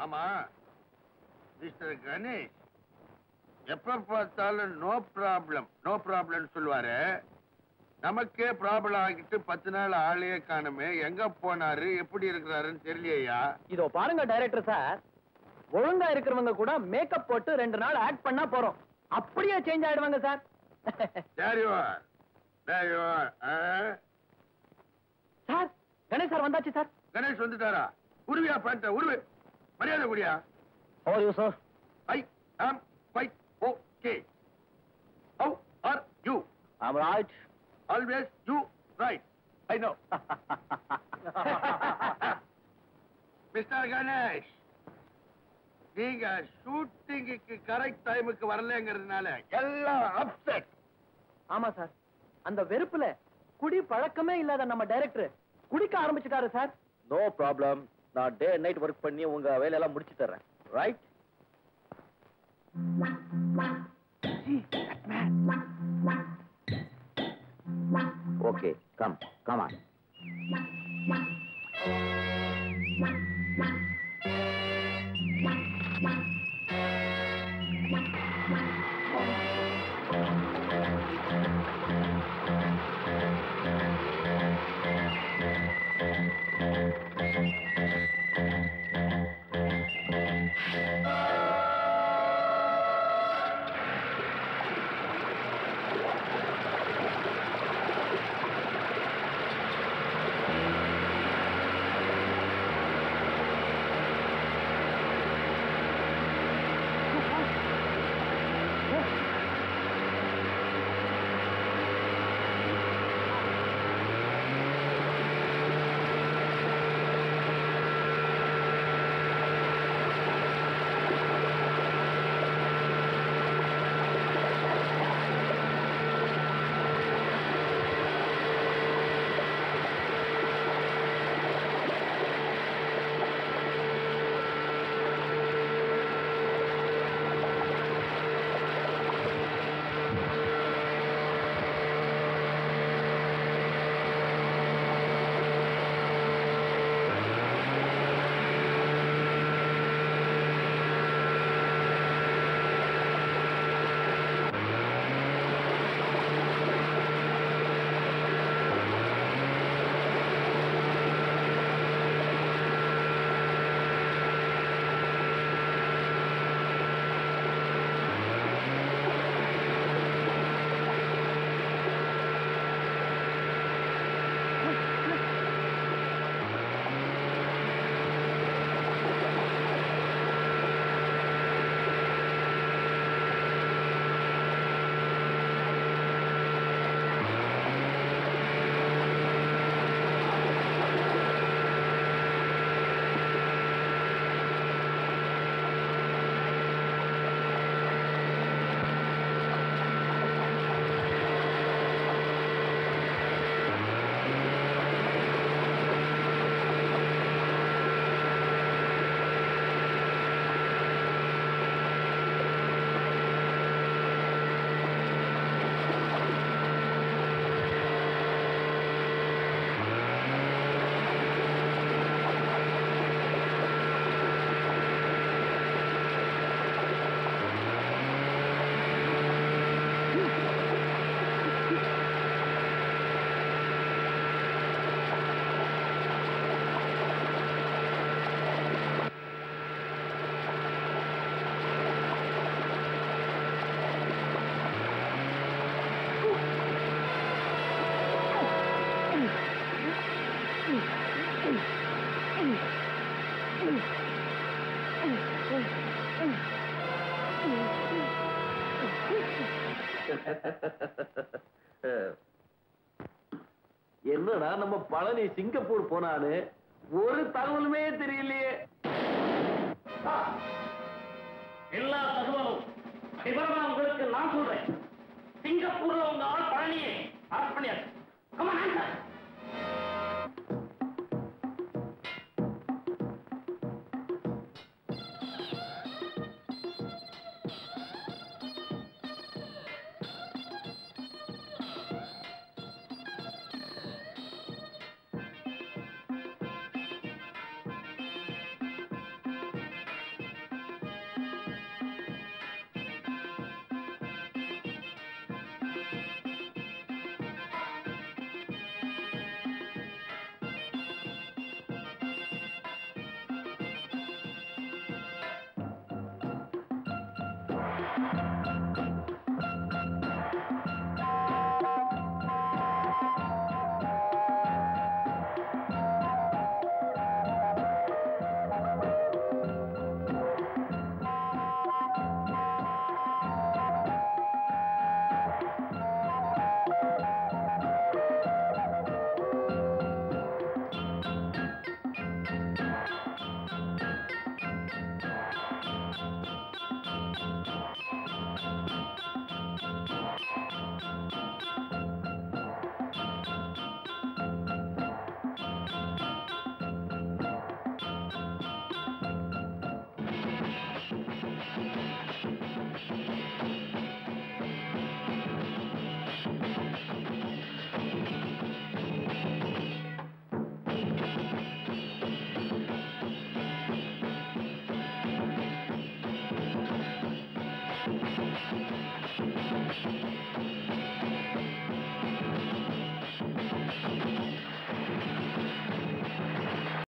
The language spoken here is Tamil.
ஆமா மிஸ்டர் கணேஷ் எப்ப பார்த்தாலும் நோ ப்ராப்ளம் நோ ப்ராப்ளம் சொல்லுவாரு நமக்கே ப்ராப்ளம் ஆகிட்டு பத்து நாள் ஆளையே காணுமே எங்க போனாரு எப்படி இருக்கிறாருன்னு தெரியலையா இதோ பாருங்க டைரக்டர் சார் ஒழுங்கா இருக்கிறவங்க கூட மேக்கப் போட்டு ரெண்டு நாள் ஆக்ட் பண்ணா போறோம் அப்படியே சேஞ்ச் ஆயிடுவாங்க sir There you are. There you are. ஆ? சார் கணேஷ் சார் வந்தாச்சு சார் கணேஷ் வந்துட்டாரா உருவியா பேண்ட உருவு மரியாதை கூடியா ஓ யூ சார் ஐ ஆம் quite okay. How are you? I'm right Always you right. I know mister Ganesh நீங்க ஷூட்டிங்குக்கு கரெக்ட் டைமுக்கு வரலங்கிறதுனால எல்லாம் அப்செட் ஆமா சார் அந்த வெறுப்புல குடி பழக்கமே இல்லாத நம்ம டைரக்டர் குடிக்க ஆரம்பிச்சுட்டாரு சார் நோ ப்ராப்ளம் நான் டே நைட் ஒர்க் பண்ணி உங்க வேலையெல்லாம் முடிச்சு தர்றேன் right okay come come on என்னடா நம்ம பழனி சிங்கப்பூர் போனான்னு ஒரு தகவலுமே தெரியலையே எல்லா தகவலும் விவரமா உங்களுக்கு நான் சொல்றேன் சிங்கப்பூர்ல உங்க ஆள் பழனியை அரெஸ்ட் பண்ணியாச்சு கமா ஆன்சர் ஆ